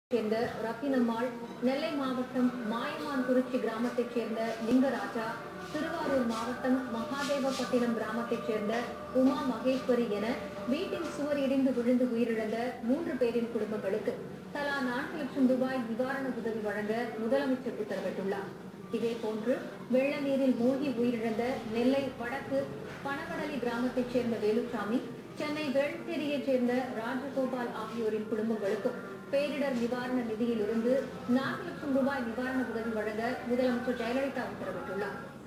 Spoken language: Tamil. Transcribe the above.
சேர்ந்த ரத்தினம்மாள் நெல்லை மாவட்டம் மாயமான்குறிச்சி கிராமத்தைச் சேர்ந்த லிங்கராஜா திருவாரூர் மாவட்டம் மகாதேவப்பட்டினம் கிராமத்தைச் சேர்ந்த உமா மகேஸ்வரி என வீட்டின் சுவர் இடிந்து விழுந்து உயிரிழந்த மூன்று பேரின் குடும்பங்களுக்கு தலா நான்கு லட்சம் ரூபாய் நிவாரண உதவி வழங்க முதலமைச்சர் உத்தரவிட்டுள்ளார் இதேபோன்று வெள்ள நீரில் மூழ்கி உயிரிழந்த நெல்லை வடக்கு பனகடலி கிராமத்தைச் சேர்ந்த வேலுச்சாமி சென்னை வேளச்சேரியைச் சேர்ந்த ராஜகோபால் ஆகியோரின் குடும்பங்களுக்கும் பேரிடர் நிவாரண நிதியிலிருந்து நான்கு லட்சம் ரூபாய் நிவாரண உதவி வழங்க முதலமைச்சர் ஜெயலலிதா உத்தரவிட்டுள்ளார்